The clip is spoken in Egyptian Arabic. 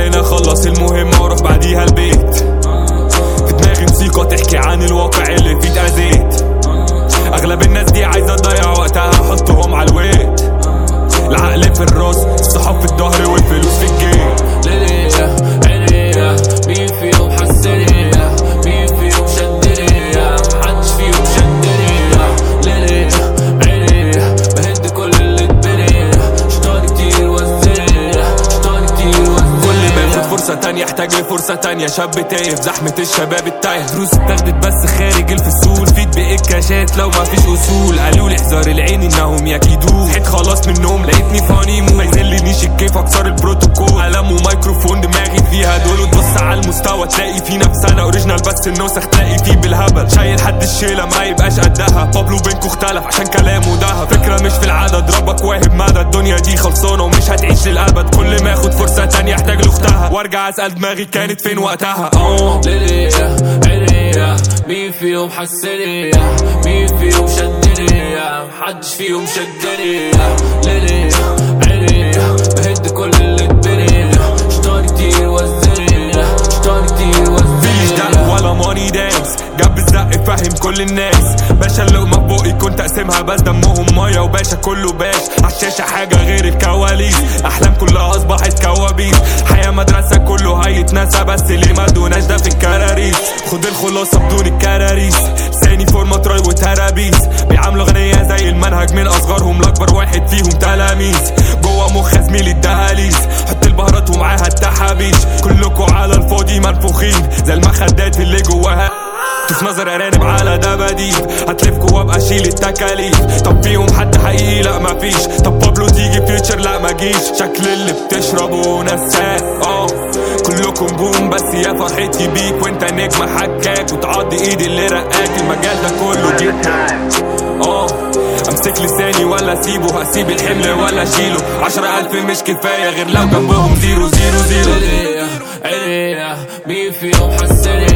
هنا اخلص المهمة واروح بعديها البيت في دماغي موسيقى تحكي عن الواقع اللي فيه اتأذيت اغلب الناس دي عايزة تضيع وقتها احطهم على الويت العقل في الراس الصحاب في الظهر والفلوس في الجيب ليلية عينيا مين فيهم حسنية مين فيهم شدنية محدش فيهم شدنية ليلية عينيا بهد كل اللي اتبني شطاني كتير وزنية شطاني كتير كل ما ياخد وزنية فرصة تانية يحتاج لفرصة تانية شاب تايه في زحمة الشباب التايه دروس اتاخدت بس خارج الفصول فيد بإيه كاشات لو ما فيش أصول قالوا لي احذر العين إنهم يكيدوه صحيت خلاص من النوم لقيتني فاني مو ما يذلنيش الكيف أكسر البروتوكول قلم وميكروفون دماغي فيها دول وتبص على المستوى تلاقي في نفسنا اوريجينال بس النسخ تلاقي فيه بالهبل شايل حد الشيلة ما يبقاش قدها بابلو بينكو اختلف عشان كلامه دهب فكرة مش في العدد ربك واهب مدى الدنيا دي خلصانة ومش هتعيش للأبد كل ما ياخد فرصة تانية احتاج لاختها وارجع اسأل دماغي كانت فين وقتها اه ليلية عينيا مين فيهم حسنية مين فيهم شدنية محدش فيهم شدنية ليلية عينيا بهد كل اللي اتبني شطاني كتير وزنية شطاني كتير مفيش دق وزنية ولا ماني دانس جاب الزق فاهم كل الناس باشا اللقمة في بقي كنت اقسمها بس دمهم مية وباشا كله باش عالشاشة حاجة غير الكواليس احلام كلها اصبحت كوابيس حياة مدرسة كله هيتنسى بس اللي ما دوناش ده في الكراريس خد الخلاصة بدون الكراريس ثاني فورمة تراي وترابيس بيعاملوا غنية زي المنهج من اصغرهم لاكبر واحد فيهم تلاميذ جوه مخ زميلي الدهاليز حط البهارات ومعاها التحابيش كلكوا على الفاضي منفوخين زي المخدات اللي جواها في نظر ارانب على دباديب هتلفكوا وابقى اشيل التكاليف طب فيهم حد حقيقي لا مفيش طب بابلو تيجي فيوتشر لا ما جيش شكل اللي بتشربه نساك اه كلكم بوم بس يا فرحتي بيك وانت نجم حكاك وتعضي ايدي اللي رقاك المجال ده كله جيت اه امسك لساني ولا اسيبه هسيب الحمل ولا اشيله عشرة الف مش كفاية غير لو جنبهم زيرو زيرو زيرو ليلية عينيا مين فيهم حسنية